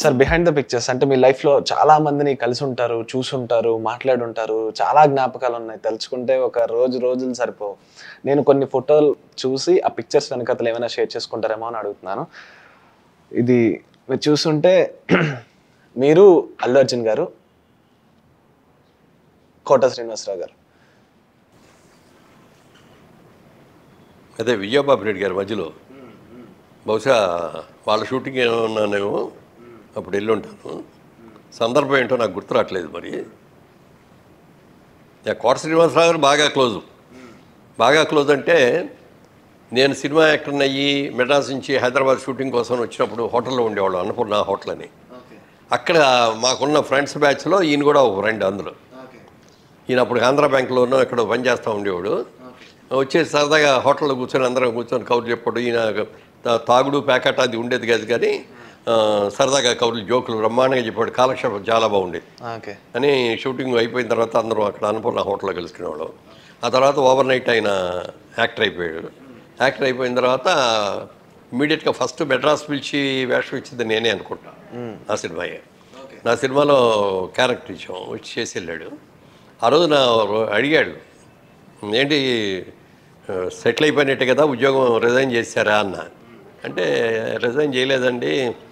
Sir behind the pictures అంటే మీ life లో చాలా మందిని కలిసి ఉంటారు చూసుంటారు మాట్లాడుంటారు చాలా జ్ఞాపకాలు ఉన్నాయి తలుచుకుంటే ఒక రోజు రోజులు సరిపోవు నేను కొన్ని ఫోటోలు చూసి ఆ పిక్చర్స్ వెనకతలు ఏమైనా షేర్ చేసుకుంటారేమో అని అడుగుతున్నాను ఇది మీరు చూస్తుంటే మీరు అల్లు అర్జున్ గారు కోట శ్రీనివాసరావు గారు అదే విజయబాబు రెడ్డి గారి మధ్యలో బహుశా వాళ్ళ షూటింగ్ ఏమన్నానేమో అప్పుడు వెళ్ళి ఉంటాను సందర్భం ఏంటో నాకు గుర్తు రావట్లేదు మరి నేను కోట శ్రీనివాసరావు గారు బాగా క్లోజు బాగా క్లోజ్ అంటే నేను సినిమా యాక్టర్ని అయ్యి మెడ్రాస్ నుంచి హైదరాబాద్ షూటింగ్ కోసం వచ్చినప్పుడు హోటల్లో ఉండేవాళ్ళు అన్నపూర్ణ హోటల్ అని అక్కడ మాకున్న ఫ్రెండ్స్ బ్యాచ్లో ఈయన కూడా ఒక ఫ్రెండ్ అందులో ఈయన అప్పుడు ఆంధ్ర బ్యాంక్లోనూ ఇక్కడ పనిచేస్తూ ఉండేవాడు వచ్చేసి సరదాగా హోటల్లో కూర్చొని అందరం కూర్చొని కౌరులు చెప్పడం ఈయన తా- తాగుడు ప్యాకెట్ అది ఉండేది కాదు కానీ ఆ, సరదాగా కౌరులు జోకులు బ్రహ్మాండంగా చెప్పాడు కాలక్షేపం చాలా బాగుండేది ఓకే అని షూటింగ్ అయిపోయిన తర్వాత అందరం అక్కడ అన్నపూర్ణ హోటల్లో కలుసుకునేవాళ్ళం ఆ తర్వాత ఓవర్ నైట్ ఆయన యాక్టర్ అయిపోయాడు యాక్టర్ అయిపోయిన తర్వాత ఇమీడియట్గా ఫస్ట్ మెడ్రాస్ పిలిచి వేషం ఇచ్చింది నేనే అనుకుంటా నా సినిమాయే నా సినిమాలో క్యారెక్టర్ ఇచ్చాం వచ్చి చేసి వెళ్ళాడు ఆ రోజు నా అడిగాడు ఏంటి సెటిల్ అయిపోయినట్టే కదా ఉద్యోగం రిజైన్ చేశారా అన్న అంటే రిజైన్ చేయలేదండి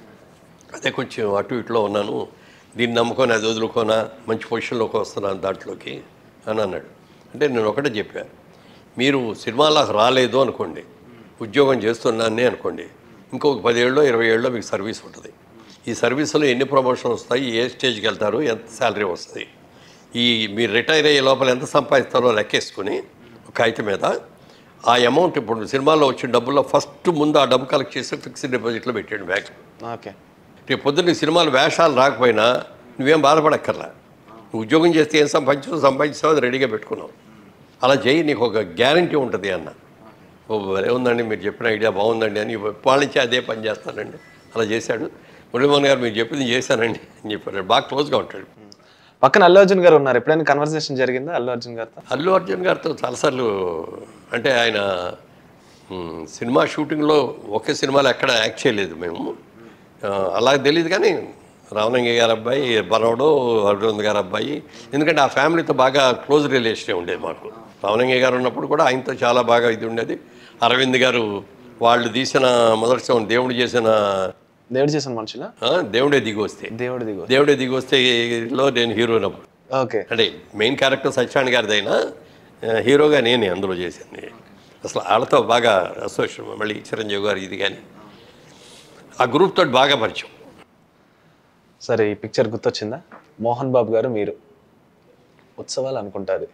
అదే కొంచెం అటు ఇటులో ఉన్నాను దీన్ని నమ్ముకొని అది వదులుకోనా మంచి పొజిషన్లోకి వస్తున్నాను దాంట్లోకి అని అన్నాడు అంటే నేను ఒకటే చెప్పాను మీరు సినిమాలకు రాలేదు అనుకోండి ఉద్యోగం చేస్తున్నానే అనుకోండి ఇంకొక పదేళ్ళలో ఇరవై ఏళ్ళలో మీకు సర్వీస్ ఉంటుంది ఈ సర్వీస్లో ఎన్ని ప్రమోషన్ వస్తాయి ఏ స్టేజ్కి వెళ్తారు ఎంత శాలరీ వస్తుంది ఈ మీరు రిటైర్ అయ్యే లోపల ఎంత సంపాదిస్తారో లెక్కేసుకుని ఒక కాగితం మీద ఆ అమౌంట్ ఇప్పుడు సినిమాలో వచ్చిన డబ్బుల్లో ఫస్ట్ ముందు ఆ డబ్బు కలెక్ట్ చేసి ఫిక్స్డ్ డిపాజిట్లో పెట్టాడు బ్యాంక్ ఓకే రేపు పొద్దున్న నీ సినిమాలు వేషాలు రాకపోయినా నువ్వేం బాధపడక్కర్లా నువ్వు ఉద్యోగం చేస్తే ఏం సంపాదించు సంపాదించావు అది రెడీగా పెట్టుకున్నావు అలా చేయి నీకు ఒక గ్యారంటీ ఉంటుంది అన్న ఓ భలే ఉందండి మీరు చెప్పిన ఐడియా బాగుందండి అని ఇప్పటి నుంచి అదే పని చేస్తానండి అలా చేశాడు మురళీమోహన్ గారు మీరు చెప్పింది చేశానండి అని చెప్పారు బాగా క్లోజ్గా ఉంటాడు పక్కన అల్లు అర్జున్ గారు ఉన్నారు ఎప్పుడైనా కన్వర్సేషన్ జరిగిందా అల్లు అర్జున్ గారితో అల్లు అర్జున్ గారితో చాలాసార్లు అంటే ఆయన మ్, సినిమా షూటింగ్లో ఒకే సినిమాలో ఎక్కడ యాక్ట్ చేయలేదు మేము ఆ, అలా తెలియదు కానీ రావణంగి గారి అబ్బాయి బనవడు అరవింద్ గారి అబ్బాయి ఎందుకంటే ఆ ఫ్యామిలీతో బాగా క్లోజ్ రిలేషన్ ఉండేది మాకు రావణంగి గారు ఉన్నప్పుడు కూడా ఆయనతో చాలా బాగా ఇది ఉండేది అరవింద్ గారు వాళ్ళు తీసిన మొదటి సినిమా దేవుడు చేసిన దేవుడు చేసిన మనుషులా ఆ, దేవుడే దిగి వస్తే దేవుడు దిగు దేవుడే దిగి వస్తే లో నేను హీరోనప్పుడు ఓకే అంటే మెయిన్ క్యారెక్టర్ సత్యాన్ గారిదైనా ఆ, హీరోగా నేనే అందులో చేసింది అసలు వాళ్ళతో బాగా అసోసియేషన్ మళ్ళీ చిరంజీవి గారు ఇది కానీ ఆ గ్రూప్ తోటి బాగా పరిచయం సరే ఈ పిక్చర్ గుర్తొచ్చిందా మోహన్ బాబు గారు మీరు ఉత్సవాలు అనుకుంటారు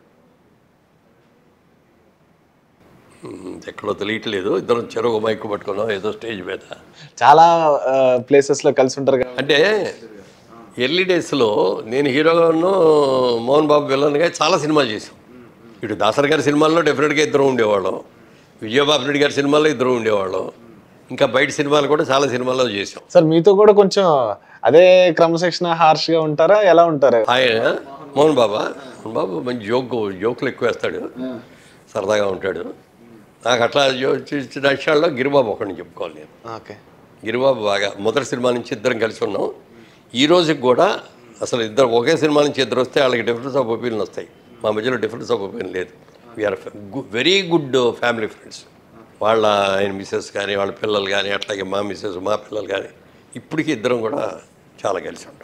ఉమ్, ఎక్కడో తెలియట్లేదు ఇద్దరం చెరువు మైకు పట్టుకున్నాం ఏదో స్టేజ్ మీద చాలా ప్లేసెస్ లో కలిసి ఉంటారు కాబట్టి అంటే ఎర్లీ డేస్లో నేను హీరోగాను మోహన్ బాబు విలన్గా చాలా సినిమాలు చేశాం ఇటు దాసరి గారి సినిమాల్లో డెఫినెట్గా ఇద్దరు ఉండేవాళ్ళం విజయబాబు రెడ్డి గారి సినిమాల్లో ఇద్దరు ఉండేవాళ్ళం ఇంకా బయట సినిమాలు కూడా చాలా సినిమాల్లో చేసాం సార్ మీతో కూడా కొంచెం అదే క్రమశిక్షణ హార్ష్ గా ఉంటారా ఎలా ఉంటారు ఆయన మోహన్ బాబా మోహన్ బాబు మంచి జోక్ జోకులు ఎక్కువ వేస్తాడు సరదాగా ఉంటాడు నాకు అట్లా జో- చి- చిన్న విషయాల్లో గిరిబాబు ఒకడిని చెప్పుకోవాలి నేను ఓకే గిరిబాబు బాగా మొదటి సినిమా నుంచి ఇద్దరం కలిసి ఉన్నాం ఈ రోజుకి కూడా అసలు ఇద్దరు ఒకే సినిమా నుంచి ఇద్దరు వస్తే వాళ్ళకి డిఫరెన్స్ ఆఫ్ ఒపీనియన్ వస్తాయి మా మధ్యలో డిఫరెన్స్ ఆఫ్ ఒపీనియన్ లేదు we are very good family friends వాళ్ళ ఆయన మిస్సెస్ కానీ వాళ్ళ పిల్లలు కానీ అట్లాగే మా మిస్సెస్ మా పిల్లలు కానీ ఇప్పటికీ ఇద్దరం కూడా చాలా కలిసి ఉంటాం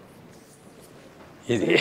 ఇది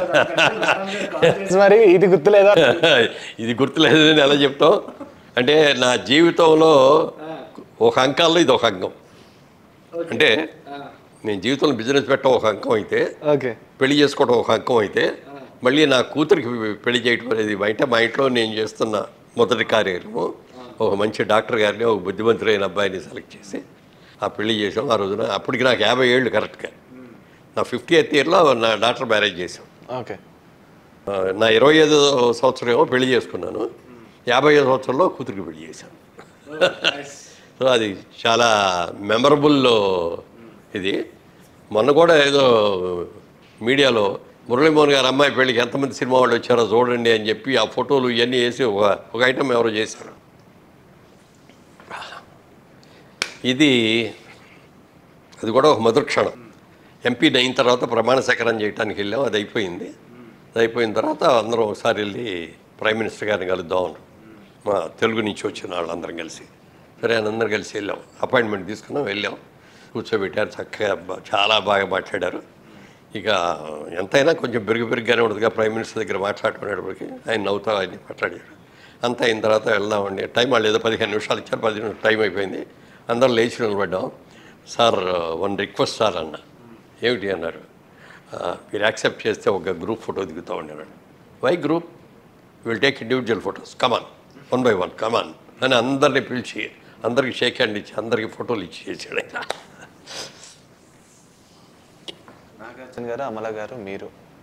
మరి ఇది గుర్తులేదా ఇది గుర్తులేదని ఎలా చెప్తాం అంటే నా జీవితంలో ఒక అంకాల్లో ఇది ఒక అంకం అంటే నేను జీవితంలో బిజినెస్ పెట్టడం ఒక అంకం అయితే ఓకే పెళ్లి చేసుకోవడం ఒక అంకం అయితే మళ్ళీ నా కూతురికి పెళ్లి చేయడం అనేది అంటే మా ఇంట్లో నేను చేస్తున్న మొదటి కార్యక్రమం ఒక మంచి డాక్టర్ గారిని ఒక బుద్ధిమంతులైన అబ్బాయిని సెలెక్ట్ చేసి ఆ పెళ్లి చేసాం ఆ రోజున అప్పటికి నాకు యాభై ఏళ్ళు కరెక్ట్గా నా ఫిఫ్టీ ఎయిత్ ఇయర్లో నా డాక్టర్ మ్యారేజ్ చేసాం ఓకే ఆ, నా ఇరవై ఐదు సంవత్సరం ఏమో పెళ్లి చేసుకున్నాను యాభై ఐదు సంవత్సరంలో కూతురికి పెళ్లి చేశాను సో అది చాలా మెమరబుల్ ఇది మొన్న కూడా ఏదో మీడియాలో మురళీమోహన్ గారు అమ్మాయి పెళ్ళికి ఎంతమంది సినిమా వాళ్ళు వచ్చారో చూడండి అని చెప్పి ఆ ఫోటోలు ఇవన్నీ వేసి ఒక ఒక ఐటమ్ ఎవరో చేశారు ఇది అది కూడా ఒక మధుర క్షణం ఎంపీ అయిన తర్వాత ప్రమాణ సేకరణ చేయడానికి వెళ్ళాం అది అయిపోయింది అది అయిపోయిన తర్వాత అందరం ఒకసారి వెళ్ళి ప్రైమ్ మినిస్టర్ గారిని కలుద్దాం అన్నాం. మా తెలుగు నుంచి వచ్చిన వాళ్ళందరం కలిసి సరే అందరం కలిసి వెళ్ళాం అపాయింట్మెంట్ తీసుకున్నాం వెళ్ళాం కూర్చోబెట్టారు చక్కగా బా- చాలా బాగా మాట్లాడారు ఇక ఎంతైనా కొంచెం బెరుగు బెరుగ్గానే ఉండదుగా ప్రైమ్ మినిస్టర్ దగ్గర మాట్లాడుకునేటప్పటికి ఆయన నవ్వుతా ఆయన మాట్లాడారు అంతా అయిన తర్వాత వెళ్దామండి టైం వాళ్ళు ఏదో పదిహేను నిమిషాలు ఇచ్చారు పది నిమిషాలు టైం అయిపోయింది అందరం లేచి నిలబడ్డాం సార్ వన్ రిక్వెస్ట్ సార్ అన్న ఏమిటి అన్నారు "ఆ, మీరు యాక్సెప్ట్ చేస్తే ఒక గ్రూప్ ఫోటో దిగుతా ఉన్నాడు why group will take individual photos come on one by one come on అని అందరిని పిలిచి అందరికి షేక్ హ్యాండ్ ఇచ్చి అందరికి ఫోటోలు ఇచ్చి చేసాడు ఆయన నాగార్జున గారు అమల గారు మీరు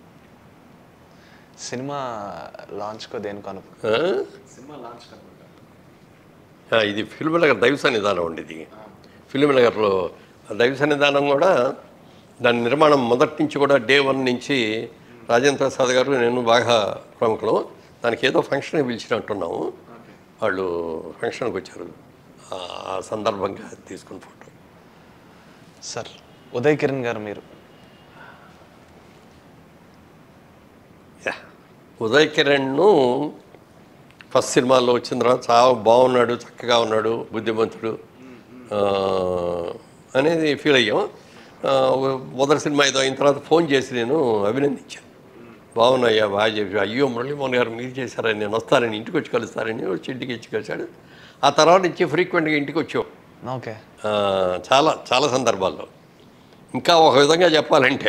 సినిమా లాంచ్కో దేనికి అను ఆ? సినిమా లాంచ్ ఆ, ఇది ఫిల్మ్ నగర్ దైవ సన్నిధానం అండి ఇది ఫిల్మ్ నగర్లో దైవ సన్నిధానం కూడా దాని నిర్మాణం మొదటి నుంచి కూడా డే వన్ నుంచి రాజేంద్ర ప్రసాద్ గారు నేను బాగా ప్రముఖులు దానికి ఏదో ఫంక్షన్ పిలిచినట్టున్నాము వాళ్ళు ఫంక్షన్కి వచ్చారు ఆ ఆ సందర్భంగా తీసుకున్న ఫోటో సార్ ఉదయ్ కిరణ్ గారు మీరు యా ఉదయ్ కిరణ్ను ఫస్ట్ సినిమాల్లో వచ్చిన తర్వాత చాలా బాగున్నాడు చక్కగా ఉన్నాడు బుద్ధిమంతుడు ఆ, అనేది ఫీల్ అయ్యాం ఆ, మొదటి సినిమా ఏదో అయిన తర్వాత ఫోన్ చేసి నేను అభినందించాను బాగున్నాయ్యా బాగా చెప్పి అయ్యో మురళీమోహన్ గారు మీరు చేశారని నేను వస్తానని ఇంటికి వచ్చి కలుస్తానని వచ్చి ఇంటికి ఇచ్చి కలిశాడు ఆ తర్వాత నుంచి ఫ్రీక్వెంట్గా ఇంటికి వచ్చాం ఓకే ఆ, చాలా చాలా సందర్భాల్లో ఇంకా ఒక విధంగా చెప్పాలంటే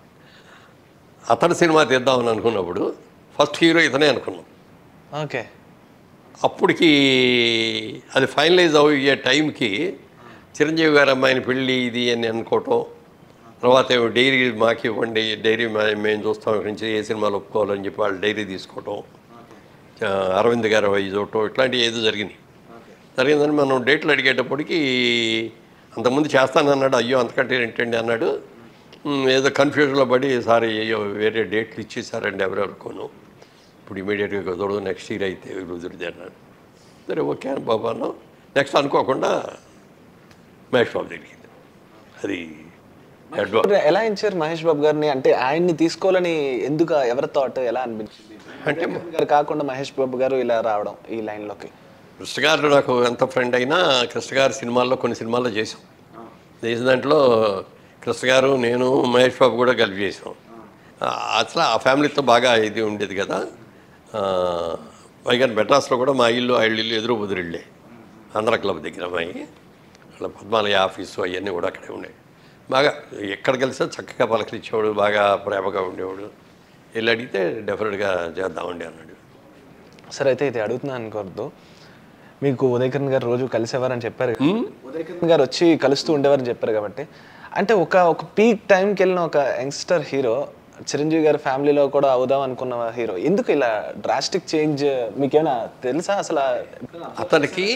అతడు సినిమా తీద్దామని అనుకున్నప్పుడు ఫస్ట్ హీరో ఇతనే అనుకున్నాం ఓకే అప్పటికి అది ఫైనలైజ్ అయ్యే టైంకి చిరంజీవి గారి అమ్మాయిని పెళ్ళి ఇది అని అనుకోవటం తర్వాత ఏమో డైరీ మాకు ఇవ్వండి డైరీ మా- మేము చూస్తాం ఇక్కడి నుంచి ఏ సినిమాలు ఒప్పుకోవాలని చెప్పి వాళ్ళు డైరీ తీసుకోవటం ఆ, అరవింద్ గారు అవి చూడటం ఇట్లాంటివి ఏదో జరిగినాయి జరిగిందని మనం డేట్లు అడిగేటప్పటికి అంతకుముందు చేస్తానన్నాడు అయ్యో అంతకంటే ఏంటండి అన్నాడు "ఉమ్, ఏదో కన్ఫ్యూజన్లో పడి సారీ అయ్యో వేరే డేట్లు ఇచ్చేసారండి ఎవరెవరికోను ఇప్పుడు ఇమీడియట్గా కుదరదు నెక్స్ట్ ఇయర్ అయితే కుదురుది అన్నాడు సరే ఓకే అని బాబా అన్నాం నెక్స్ట్ అనుకోకుండా మహేష్ బాబు జరిగింది అది అడ్వా ఎలా ఇచ్చారు మహేష్ బాబు గారిని అంటే ఆయన్ని తీసుకోవాలని ఎందుకు ఎవరి థాట్ ఎలా అనిపించింది అంటే ఉదయ్ కిరణ్ గారు కాకుండా మహేష్ బాబు గారు ఇలా రావడం ఈ లైన్లోకి కృష్ణ గారు నాకు ఎంత ఫ్రెండ్ అయినా కృష్ణ గారి సినిమాల్లో కొన్ని సినిమాల్లో చేసాం చేసిన దాంట్లో కృష్ణ గారు నేను మహేష్ బాబు కూడా కలిపి చేసాం ఆ, అసలు ఆ ఫ్యామిలీతో బాగా ఇది ఉండేది కదా ఆ, పైగా మెడ్రాస్లో కూడా మా ఇల్లు ఆ ఇల్లు ఎదురు బుదురిళ్ళే ఆంధ్ర క్లబ్ దగ్గర మా అట్లా పద్మాలయ ఆఫీసు అవన్నీ కూడా అక్కడే ఉండేవి బాగా ఎక్కడ కలిసినా చక్కగా పలకరించేవాడు బాగా ప్రేమగా ఉండేవాడు వెళ్ళి అడిగితే డెఫినెట్గా చేద్దామండి అన్నాడు సరే అయితే ఇది అడుగుతున్నాను అనుకోవద్దు మీకు ఉదయ్ కిరణ్ గారు రోజు కలిసేవారని చెప్పారు కదా. ఉదయ్ కిరణ్ గారు వచ్చి కలుస్తూ ఉండేవారని చెప్పారు కాబట్టి అంటే ఒక ఒక పీక్ టైంకి వెళ్ళిన ఒక యంగ్స్టర్ హీరో చిరంజీవి గారి ఫ్యామిలీలో కూడా అవుదాం అనుకున్న హీరో ఎందుకు ఇలా డ్రాస్టిక్ చేంజ్ మీకేమైనా తెలుసా అసలు ఆ- అతనికి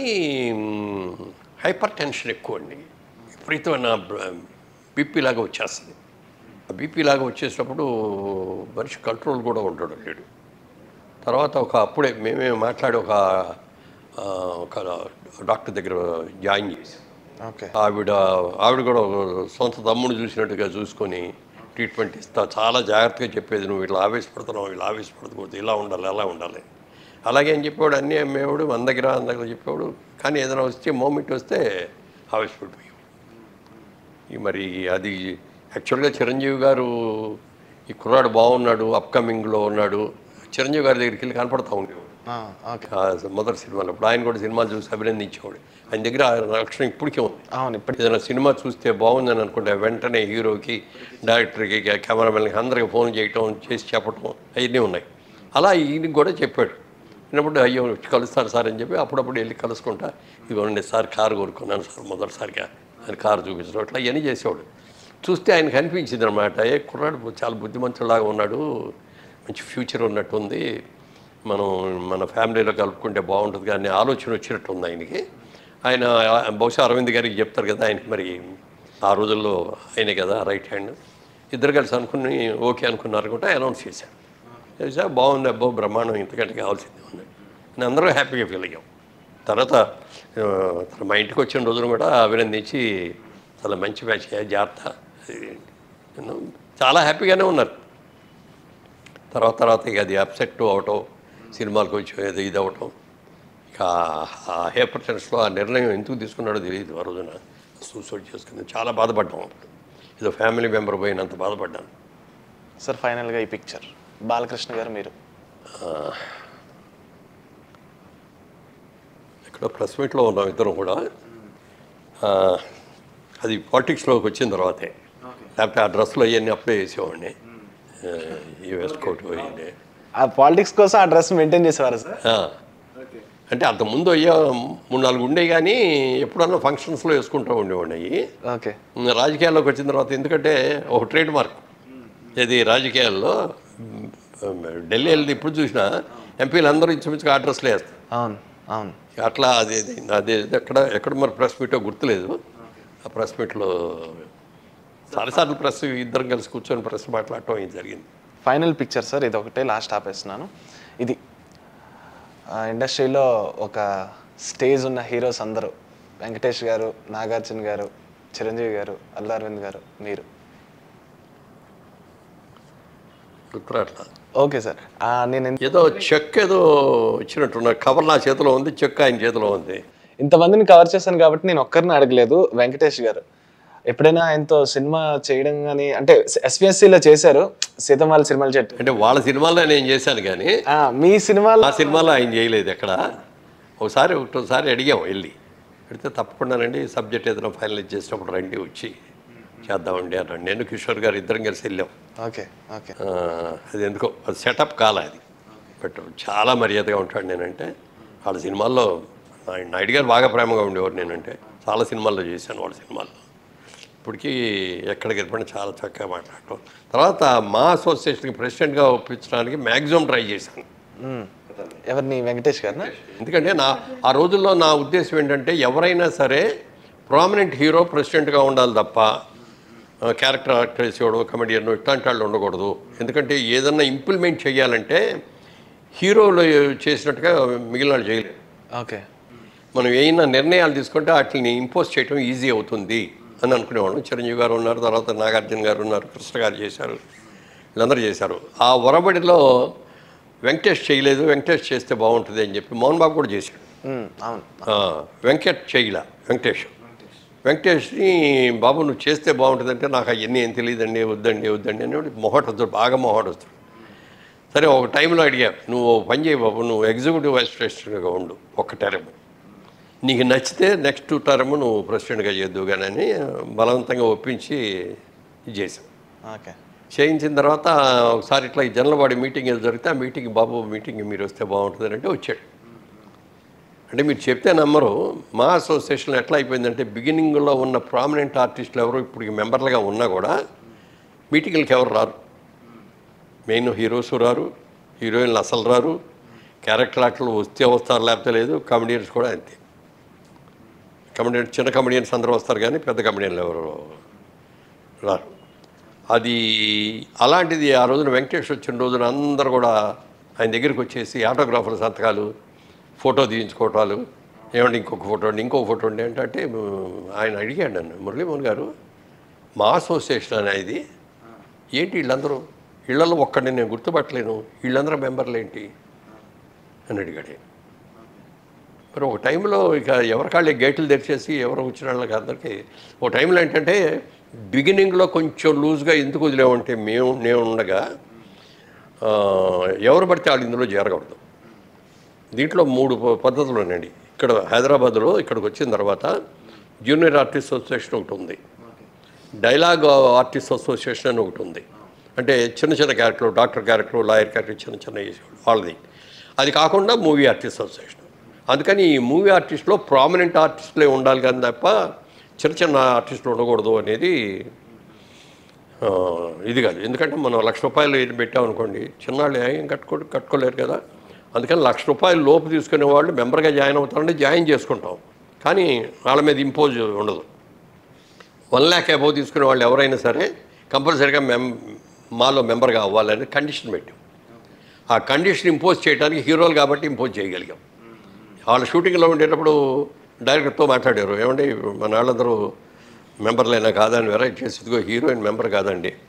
హైపర్ టెన్షన్ ఎక్కువ అండి విపరీతమైన బీపీ లాగా వచ్చేస్తుంది ఆ బీపీ లాగా వచ్చేసినప్పుడు మనిషి కంట్రోల్ కూడా ఉండడం లేడు తర్వాత ఒక అప్పుడే మేమే మాట్లాడి ఒక ఆ, ఒక డాక్టర్ దగ్గర జాయిన్ చేసాం ఓకే ఆవిడ ఆవిడ కూడా ఒక సొంత తమ్ముడు చూసినట్టుగా చూసుకొని ట్రీట్మెంట్ ఇస్తా చాలా జాగ్రత్తగా చెప్పేది నువ్వు ఇట్లా ఆవేశపడుతున్నావు ఇలా ఆవేశపడకూడదు ఇలా ఉండాలి అలా ఉండాలి అలాగే అని చెప్పేవాడు అన్నీ అమ్మేవాడు మన దగ్గర మన దగ్గర చెప్పేవాడు కానీ ఏదైనా వస్తే మూమెంట్ వస్తే ఆవేశపడిపోయావు ఈ మరి అది యాక్చువల్గా చిరంజీవి గారు ఈ కుర్రాడు బాగున్నాడు అప్కమింగ్లో ఉన్నాడు చిరంజీవి గారి దగ్గరికి వెళ్ళి కనపడతా ఉండేవాడు ఆ, ఓకే ఆ మొదటి సినిమాలో ఇప్పుడు ఆయన కూడా సినిమాలు చూసి అభినందించేవాడు ఆయన దగ్గర ఆ లక్షణం ఇప్పటికే ఉంది అవును ఇప్పుడు ఏదైనా సినిమా చూస్తే బాగుందని అనుకుంటే వెంటనే హీరోకి డైరెక్టర్కి కెమెరామెన్కి అందరికి ఫోన్ చేయటం చేసి చెప్పటం అవన్నీ ఉన్నాయి అలా ఈయనకి కూడా చెప్పాడు విన్నప్పుడు అయ్యో వచ్చి కలుస్తారు సార్ అని చెప్పి అప్పుడప్పుడు వెళ్ళి కలుసుకుంటా ఇదిగోండి సార్ కారు కొనుక్కున్నాను సార్ మొదటిసారిగా ఆయన కారు చూపించడం అట్లా ఇవన్నీ చేసేవాడు చూస్తే ఆయనకు అనిపించింది అనమాట ఏ కుర్రాడు చాలా బుద్ధిమంతులాగా ఉన్నాడు మంచి ఫ్యూచర్ ఉన్నట్టుంది మనం మన ఫ్యామిలీలో కలుపుకుంటే బాగుంటుంది కానీ ఆలోచన వచ్చినట్టు ఉంది ఆయనకి ఆయన బహుశా అరవింద్ గారికి చెప్తారు కదా ఆయనకి మరి ఆ రోజుల్లో ఆయనే కదా రైట్ హ్యాండ్ ఇద్దరు కలిసి అనుకుని ఓకే అనుకున్నారు అనుకుంటే అనౌన్స్ చేశారు చేసా బాగుంది అబ్బో బ్రహ్మాండం ఇంతకంటే కావాల్సింది ఉంది అని అందరూ హ్యాపీగా ఫీల్ అయ్యాం తర్వాత ఆ, తను మా ఇంటికి వచ్చిన రోజున కూడా అభినందించి చాలా మంచి మ్యాచ్ జాగ్రత్త అది నేను చాలా హ్యాపీగానే ఉన్నారు తర్వాత తర్వాత ఇక అది అప్సెట్ అవటం సినిమాలకు వచ్చి ఏదో ఇది అవటం ఇక ఆ హేపర్ టెన్స్లో ఆ నిర్ణయం ఎందుకు తీసుకున్నాడో తెలియదు ఆ రోజున సూసైడ్ చేసుకుని చాలా బాధపడ్డాం అప్పుడు ఏదో ఫ్యామిలీ మెంబర్ పోయినంత బాధపడ్డాను సార్ ఫైనల్గా ఈ పిక్చర్ బాలకృష్ణ గారు మీరు ఇక్కడ ప్రెస్ మీట్లో ఉన్నాం ఇద్దరం కూడా ఆ, అది పాలిటిక్స్లోకి వచ్చిన తర్వాతే లేకపోతే ఆ డ్రెస్లో అవన్నీ అప్లై చేసేవాడిని ఈ వెస్ట్ కోట్ పోయింది ఆ పాలిటిక్స్ కోసం ఆ డ్రెస్ మెయింటైన్ చేసేవారు సార్ ఆ. అంటే అంతకుముందు అయ్యా మూడు నాలుగు ఉండే కానీ ఎప్పుడన్నా ఫంక్షన్స్లో వేసుకుంటూ ఉండేవాడిని అవి ఓకే రాజకీయాల్లోకి వచ్చిన తర్వాత ఎందుకంటే ఒక ట్రేడ్ మార్క్ ఇది రాజకీయాల్లో మ్, ఢిల్లీ వెళ్ళి ఇప్పుడు చూసినా ఎంపీలు అందరూ ఇంచుమించుగా ఆ డ్రెస్లో వేస్తారు అవును అవును అట్లా అది అది ఎక్కడ ఎక్కడ మరి ప్రెస్ మీటో గుర్తులేదు ఆ ప్రెస్ మీట్లో చాలాసార్లు ప్రెస్ ఇద్దరం కలిసి కూర్చొని ప్రెస్ మాట్లాడటం ఇది జరిగింది ఫైనల్ పిక్చర్ సార్ ఇది ఒకటే లాస్ట్ ఆపేస్తున్నాను ఇది ఆ ఇండస్ట్రీలో ఒక స్టేజ్ ఉన్న హీరోస్ అందరూ వెంకటేష్ గారు నాగార్జున గారు చిరంజీవి గారు అల్లు అరవింద్ గారు మీరు గుర్తురాట్లా ఓకే సార్ ఆ, నేను ఎంత- ఏదో చెక్ ఏదో ఇచ్చినట్టున్నారు కవర్ నా చేతిలో ఉంది చెక్ ఆయన చేతిలో ఉంది ఇంతమందిని కవర్ చేశాను కాబట్టి నేను ఒక్కరిని అడగలేదు వెంకటేష్ గారు ఎప్పుడైనా ఆయనతో సినిమా చేయడం కానీ అంటే ఎస్విఎస్సిలో చేశారు సీతమాల సినిమాలు చెట్టు అంటే వాళ్ళ సినిమాల్లో నేను చేశాను కానీ ఆ, మీ సినిమాలో ఆ సినిమాలో ఆయన చేయలేదు ఎక్కడ ఒకసారి ఒకటోసారి అడిగాం వెళ్ళి అడిగితే తప్పకుండానండి సబ్జెక్ట్ ఏదైనా ఫైనలైజ్ చేసినప్పుడు రండి వచ్చి చేద్దామండి అన్నాడు నేను కిషోర్ గారు ఇద్దరం కలిసి వెళ్ళాం ఓకే ఓకే ఆ, అది ఎందుకో అది సెటప్ కాల అది బట్ చాలా మర్యాదగా ఉంటాడు నేనంటే వాళ్ళ సినిమాల్లో ఆయన నాయుడు గారు బాగా ప్రేమగా ఉండేవారు నేనంటే చాలా సినిమాల్లో చేశాను వాళ్ళ సినిమాల్లో ఇప్పటికీ ఎక్కడికి వెళ్ళిపోయినా చాలా చక్కగా మాట్లాడటం తర్వాత మా అసోసియేషన్కి ప్రెసిడెంట్గా ఒప్పించడానికి మ్యాక్సిమం ట్రై చేశాను మ్మ్. ఎవరిని వెంకటేష్ గారినా ఎందుకంటే నా ఆ రోజుల్లో నా ఉద్దేశం ఏంటంటే ఎవరైనా సరే ప్రామినెంట్ హీరో ప్రెసిడెంట్గా ఉండాలి తప్ప క్యారెక్టర్ యాక్టర్ చేసేవాడు కమెడియన్ ఇట్లాంటి వాళ్ళు ఉండకూడదు ఎందుకంటే ఏదన్నా ఇంప్లిమెంట్ చేయాలంటే హీరోలు చేసినట్టుగా మిగిలిన వాళ్ళు చేయలేరు ఓకే మనం ఏమైనా నిర్ణయాలు తీసుకుంటే వాటిని ఇంపోజ్ చేయడం ఈజీ అవుతుంది అని అనుకునేవాళ్ళం చిరంజీవి గారు ఉన్నారు తర్వాత నాగార్జున గారు ఉన్నారు కృష్ణ గారు చేశారు వీళ్ళందరూ చేశారు ఆ ఒరబడిలో వెంకటేష్ చేయలేదు వెంకటేష్ చేస్తే బాగుంటుంది అని చెప్పి మోహన్ బాబు కూడా చేశాడు మ్మ్. అవును ఆ, వెంకట్ చేయల వెంకటేష్ వెంకటేష్ని బాబు నువ్వు చేస్తే బాగుంటుందంటే నాకు అవన్నీ ఏం తెలియదండి వద్దండి వద్దండి అని మొహటొస్తాడు బాగా మొహటొస్తాడు సరే ఒక టైంలో అడిగా నువ్వు ఓ పని చేయి బాబు నువ్వు ఎగ్జిక్యూటివ్ వైస్ ప్రెసిడెంట్గా ఉండు ఒక్క టర్మ్ నీకు నచ్చితే నెక్స్ట్ టర్మ్ నువ్వు ప్రెసిడెంట్గా చేద్దు కానీ అని బలవంతంగా ఒప్పించి ఇది చేశాం ఓకే చేయించిన తర్వాత ఒకసారి ఇట్లా ఈ జనలవాడి మీటింగ్ ఏదో జరిగితే ఆ మీటింగ్ బాబు మీటింగ్ మీరు వస్తే బాగుంటుంది అంటే వచ్చాడు అంటే మీరు చెప్తే నమ్మరు మా అసోసియేషన్ ఎట్లా అయిపోయిందంటే బిగినింగ్లో ఉన్న ప్రామినెంట్ ఆర్టిస్టులు ఎవరు ఇప్పుడు మెంబర్లుగా ఉన్నా కూడా మీటింగ్లకి ఎవరు రారు మెయిన్ హీరోస్ రారు హీరోయిన్లు అసలు రారు క్యారెక్టర్ యాక్టర్లు వస్తే వస్తారు లేకపోతే లేదు కామెడియన్స్ కూడా అంతే కమెడియన్స్ చిన్న కమెడియన్స్ అందరూ వస్తారు కానీ పెద్ద కమెడియన్లు ఎవరు రారు అది అలాంటిది ఆ రోజున వెంకటేష్ వచ్చిన రోజున అందరూ కూడా ఆయన దగ్గరికి వచ్చేసి ఆటోగ్రాఫర్ సంతకాలు ఫోటో తీయించుకోవటాలు ఏమంటే ఇంకొక ఫోటో అండి ఇంకొక ఫోటో అండి అంటే అంటే ఆయన అడిగాడు నన్ను మురళీమోహన్ గారు మా అసోసియేషన్ అనే ఇది ఏంటి వీళ్ళందరూ ఇళ్లలో ఒక్కడిని నేను గుర్తుపట్టలేను వీళ్ళందరూ మెంబర్లు ఏంటి అని అడిగాడు ఆయన. మరి ఒక టైంలో ఇక ఎవరికాళ్ళే గేట్లు తెరిచేసి ఎవరు వచ్చిన వాళ్ళకి అందరికీ ఒక టైంలో ఏంటంటే బిగినింగ్లో కొంచెం లూజ్గా ఎందుకు వదిలేమంటే మేము నేను ఉండగా ఆ, ఎవరు పడితే వాళ్ళు ఇందులో చేరకూడదు దీంట్లో మూడు ప- పద్ధతులు ఉన్నాయండి ఇక్కడ హైదరాబాద్లో ఇక్కడికి వచ్చిన తర్వాత జూనియర్ ఆర్టిస్ట్ అసోసియేషన్ ఒకటి ఉంది డైలాగ్ ఆర్టిస్ట్ అసోసియేషన్ అని ఒకటి ఉంది అంటే చిన్న చిన్న character doctor character lawyer character చిన్న చిన్న చేసేవాడు వాళ్ళది అది కాకుండా మూవీ ఆర్టిస్ట్ అసోసియేషన్ అందుకని ఈ మూవీ ఆర్టిస్ట్లో ప్రామినెంట్ ఆర్టిస్టులే ఉండాలి కానీ తప్ప చిన్న చిన్న ఆర్టిస్టులు ఉండకూడదు అనేది ఆ, ఇది కాదు ఎందుకంటే మనం లక్ష రూపాయలు ఇది పెట్టామనుకోండి చిన్నాళ్ళు ఏం కట్టుకో కట్టుకోలేరు కదా అందుకని లక్ష రూపాయలు లోపు తీసుకునే వాళ్ళు మెంబర్గా జాయిన్ అవుతారంటే జాయిన్ చేసుకుంటాం కానీ వాళ్ళ మీద ఇంపోజ్ ఉండదు వన్ ల్యాక్ అబౌవ్ తీసుకునే వాళ్ళు ఎవరైనా సరే కంపల్సరీగా మెం మాలో మెంబర్గా అవ్వాలని కండిషన్ పెట్టాం ఆ కండిషన్ ఇంపోజ్ చేయడానికి హీరోలు కాబట్టి ఇంపోజ్ చేయగలిగాం వాళ్ళ షూటింగ్లో ఉండేటప్పుడు డైరెక్టర్తో మాట్లాడారు ఏమండి మన వాళ్ళందరూ మెంబర్లైనా కాదని వెరైటీ చేసి ఇదిగో హీరోయిన్ మెంబర్ కాదండి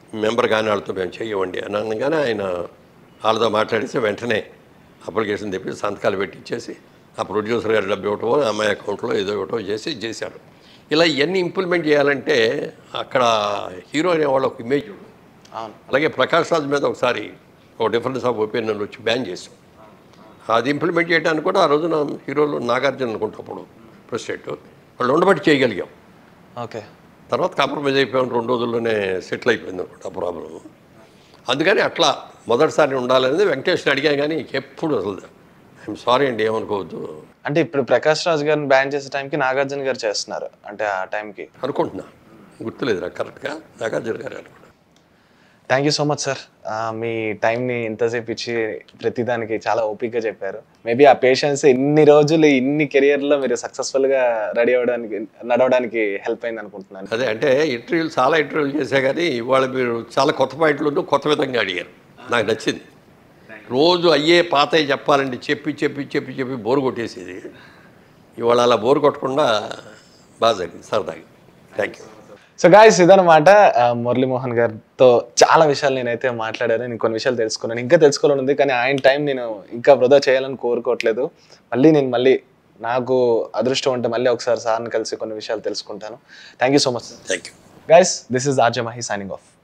మెంబర్ కానీ వాళ్ళతో మేము చెయ్యమండి అని అనగానే ఆయన వాళ్ళతో మాట్లాడిస్తే వెంటనే అప్లికేషన్ తెప్పి సంతకాలు పెట్టి ఇచ్చేసి ఆ ప్రొడ్యూసర్ గారి డబ్బు ఇవ్వటం ఆ అమ్మాయి అకౌంట్లో ఏదో ఇవ్వటం చేసి చేశారు ఇలా ఇవన్నీ ఇంప్లిమెంట్ చేయాలంటే అక్కడ హీరో అనే వాళ్ళ ఒక ఇమేజ్ ఉంది. అవును అలాగే ప్రకాష్ రాజ్ మీద ఒకసారి ఒక డిఫరెన్స్ ఆఫ్ ఒపీనియన్ వచ్చి బ్యాన్ చేసాం అది ఇంప్లిమెంట్ చేయడానికి కూడా ఆ రోజున హీరోలు నాగార్జున అనుకుంటా అప్పుడు ప్రెసిడెంట్ వాళ్ళు ఉండబట్టి చేయగలిగాం ఓకే తర్వాత కాంప్రమైజ్ అయిపోయాం రెండు రోజుల్లోనే సెటిల్ అయిపోయింది అనుకుంటా ఆ ప్రాబ్లం అందుకని అట్లా మొదటిసారి ఉండాలనేది వెంకటేష్ని అడిగాను కానీ ఎప్పుడు అసలు ఐఎమ్ సారీ అండి ఏమనుకోవద్దు అంటే ఇప్పుడు ప్రకాష్ రాజ్ గారిని బ్యాన్ చేసే టైంకి నాగార్జున గారు చేస్తున్నారు అంటే ఆ టైంకి అనుకుంటున్నా గుర్తులేదు నాకు కరెక్ట్గా నాగార్జున గారు అనుకుంటా thank you so much sir మీ టైంని ఇంతసేపు ఇచ్చి ప్రతిదానికి చాలా ఓపిక్గా చెప్పారు మేబీ ఆ పేషెన్స్ ఇన్ని రోజులు ఇన్ని కెరియర్లో మీరు సక్సెస్ఫుల్గా రెడీ అవ్వడానికి నడవడానికి హెల్ప్ అయింది అనుకుంటున్నాను అదే అంటే ఇంటర్వ్యూలు చాలా ఇంటర్వ్యూలు చేశా కానీ ఇవాళ మీరు చాలా కొత్త పాయింట్లు కొత్త విధంగా అడిగారు నాకు నచ్చింది రోజు అయ్యే పాతవి చెప్పాలండి చెప్పి చెప్పి చెప్పి చెప్పి బోరు కొట్టేసేది ఇవాళ అలా బోరు కొట్టకుండా బాగా జరిగింది సరదాగా థ్యాంక్ యూ సో గాయస్ ఇదనమాట ఆ, మురళీమోహన్ గారితో చాలా విషయాలు నేనైతే మాట్లాడాను నేను కొన్ని విషయాలు తెలుసుకున్నాను ఇంకా తెలుసుకోవాలని ఉంది కానీ ఆయన టైం నేను ఇంకా వృధా చేయాలని కోరుకోవట్లేదు మళ్ళీ నేను మళ్ళీ నాకు అదృష్టం ఉంటే మళ్ళీ ఒకసారి సార్ని కలిసి కొన్ని విషయాలు తెలుసుకుంటాను thank you so much thank you guys this is RJ Mahi signing of